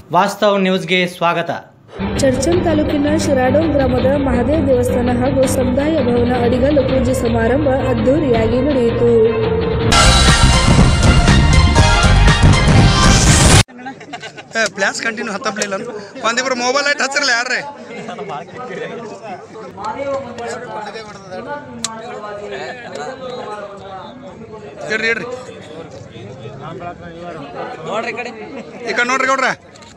ವಾಸ್ತವ್ ನ್ಯೂಸ್ಗೆ ಸ್ವಾಗತ ಚರ್ಚಲ್ ತಾಲೂಕಿನ ಶಿರಾಡೋಲ್ ಗ್ರಾಮದ ಮಹಾದೇವ ದೇವಸ್ಥಾನ ಹಾಗೂ ಸಮುದಾಯ ಭವನ ಅಡಿಗಲ್ಲು ಪೂಜೆ ಸಮಾರಂಭ ಅದ್ದೂರಿಯಾಗಿ ನಡೆಯಿತು ಏ ಪ್ಲಾಸ್ ಕಂಟಿನ್ಯೂ ಹತ್ತಪ್ಲಿಲ್ಲ ಒಂದಿಬ್ರು ಮೊಬೈಲ್ ಲೈಟ್ ಹಚ್ಚಿರಲ್ಲ ಯಾರ್ರಿ ಇಡ್ರಿ ಇಡ್ರಿ ಈ ಕಡೆ ನೋಡ್ರಿ ಗೌಡ್ರ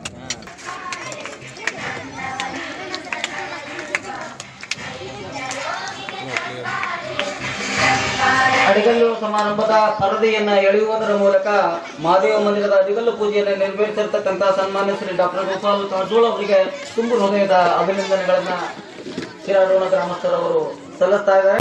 ಅಡಿಗಲ್ಲು ಸಮಾರಂಭದ ಪರದೆಯನ್ನ ಎಳೆಯುವುದರ ಮೂಲಕ ಮಹಾದೇವ ಮಂದಿರದ ಅಡಿಗಲ್ಲು ಪೂಜೆಯನ್ನು ನೆರವೇರಿಸಿರ್ತಕ್ಕಂಥ ಸನ್ಮಾನ್ಯ ಶ್ರೀ ಡಾಕ್ಟರ್ ಗೋಪಾಲ್ ಕಾರಜೋಳ ಅವರಿಗೆ ತುಂಬು ಹೃದಯದ ಅಭಿನಂದನೆಗಳನ್ನ ಶಿರಾಡೋಣ ಗ್ರಾಮಸ್ಥರವರು ಸಲ್ಲಿಸ್ತಾ ಇದ್ದಾರೆ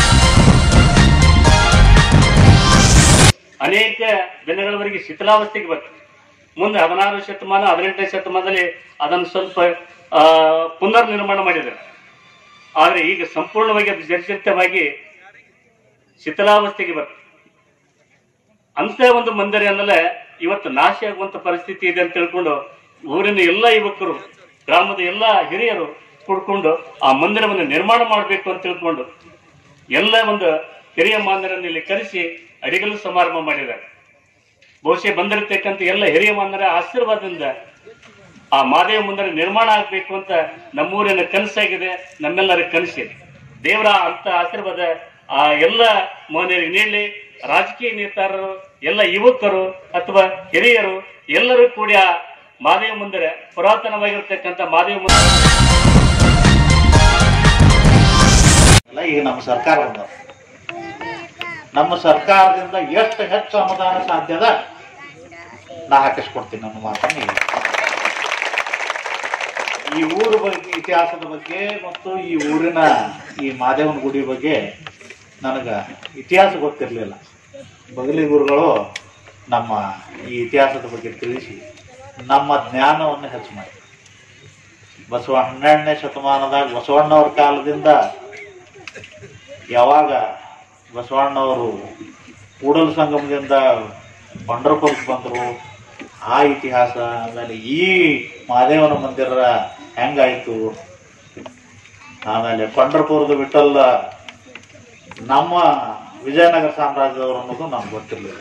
ಅನೇಕ ದಿನಗಳವರೆಗೆ ಶಿಥಿಲಾವಸ್ಥೆಗೆ ಬಂತು ಮುಂದೆ ಹದಿನಾರು ಶತಮಾನ ಹದಿನೆಂಟನೇ ಶತಮಾನದಲ್ಲಿ ಅದನ್ನು ಸ್ವಲ್ಪ ಆ, ಪುನರ್ ನಿರ್ಮಾಣ ಮಾಡಿದ್ದಾರೆ ಆದರೆ ಈಗ ಸಂಪೂರ್ಣವಾಗಿ ಅದು ಜರ್ಜರಿತವಾಗಿ ಶಿಥಿಲಾವಸ್ಥೆಗೆ ಬಂತು ಅಂತ ಒಂದು ಮಂದಿರ ಅನ್ನಲೇ ಇವತ್ತು ನಾಶ ಆಗುವಂತ ಪರಿಸ್ಥಿತಿ ಇದೆ ಅಂತ ತಿಳ್ಕೊಂಡು ಊರಿನ ಎಲ್ಲ ಯುವಕರು ಗ್ರಾಮದ ಎಲ್ಲ ಹಿರಿಯರು ಕೂಡ್ಕೊಂಡು ಆ ಮಂದಿರವನ್ನು ನಿರ್ಮಾಣ ಮಾಡಬೇಕು ಅಂತ ತಿಳ್ಕೊಂಡು ಎಲ್ಲ ಒಂದು ಹಿರಿಯ ಮಾನ್ಯರನ್ನು ಇಲ್ಲಿ ಕರೆಸಿ ಅಡಿಗಲ್ಲು ಸಮಾರಂಭ ಮಾಡಿದ್ದಾರೆ ಬಹುಶಃ ಬಂದಿರತಕ್ಕಂಥ ಎಲ್ಲ ಹಿರಿಯ ಮಾನ್ಯರ ಆಶೀರ್ವಾದದಿಂದ ಆ ಮಾದೇವ ಮಂದಿರ ನಿರ್ಮಾಣ ಆಗಬೇಕು ಅಂತ ನಮ್ಮೂರಿನ ಕನಸಾಗಿದೆ ನಮ್ಮೆಲ್ಲರ ಕನಸಿದೆ ದೇವರ ಅಂತ ಆಶೀರ್ವಾದ ಆ ಎಲ್ಲ ಮಾನ್ಯರಿಗೆ ನೀಡಲಿ ರಾಜಕೀಯ ನೇತಾರರು ಎಲ್ಲ ಯುವಕರು ಅಥವಾ ಹಿರಿಯರು ಎಲ್ಲರೂ ಕೂಡ ಆ ಮಾದೇವ ಮಂದಿರ ಪುರಾತನವಾಗಿರ್ತಕ್ಕಂಥ ಮಾದೇವ ಮಂದಿರ ಅಲ್ಲ ಈಗ ನಮ್ಮ ಸರ್ಕಾರ ಬಂದವ ನಮ್ಮ ಸರ್ಕಾರದಿಂದ ಎಷ್ಟು ಹೆಚ್ಚು ಅನುದಾನ ಸಾಧ್ಯದ ನಾ ಹಾಕಿಸ್ಕೊಡ್ತೀನಿ ನನ್ನ ಮಾತನ್ನ ಈಗ ಈ ಊರ ಬಗ್ಗೆ ಇತಿಹಾಸದ ಬಗ್ಗೆ ಮತ್ತು ಈ ಊರಿನ ಈ ಮಾದೇವನ ಗುಡಿ ಬಗ್ಗೆ ನನಗ ಇತಿಹಾಸ ಗೊತ್ತಿರಲಿಲ್ಲ ಬಗಲಿ ಗುರುಗಳು ನಮ್ಮ ಈ ಇತಿಹಾಸದ ಬಗ್ಗೆ ತಿಳಿಸಿ ನಮ್ಮ ಜ್ಞಾನವನ್ನು ಹೆಚ್ಚು ಮಾಡಿ ಬಸವ ಹನ್ನೆರಡನೇ ಶತಮಾನದಾಗ ಬಸವಣ್ಣವ್ರ ಕಾಲದಿಂದ ಯಾವಾಗ ಬಸವಣ್ಣವರು ಕೂಡಲ ಸಂಗಮದಿಂದ ಪಂಡ್ರಪುರಕ್ಕೆ ಬಂದರು ಆ ಇತಿಹಾಸ ಆಮೇಲೆ ಈ ಮಹಾದೇವನ ಮಂದಿರ ಹೆಂಗಾಯ್ತು ಆಮೇಲೆ ಪಂಡ್ರಪುರದ ವಿಠಲ್ಲ ನಮ್ಮ ವಿಜಯನಗರ ಸಾಮ್ರಾಜ್ಯದವರು ಅನ್ನೋದು ನಮ್ಗೆ ಗೊತ್ತಿರಲಿಲ್ಲ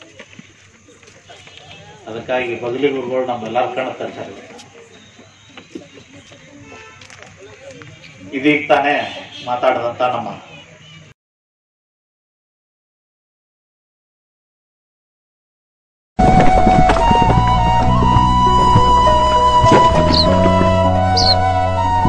ಅದಕ್ಕಾಗಿ ಬಗಲಿ ಗುರುಗಳು ನಮ್ಮೆಲ್ಲರ ಕಣ್ಣು ತರ್ತಾರೆ ಇದೀಗ ತಾನೇ ಮಾತಾಡಿದಂಥ ನಮ್ಮ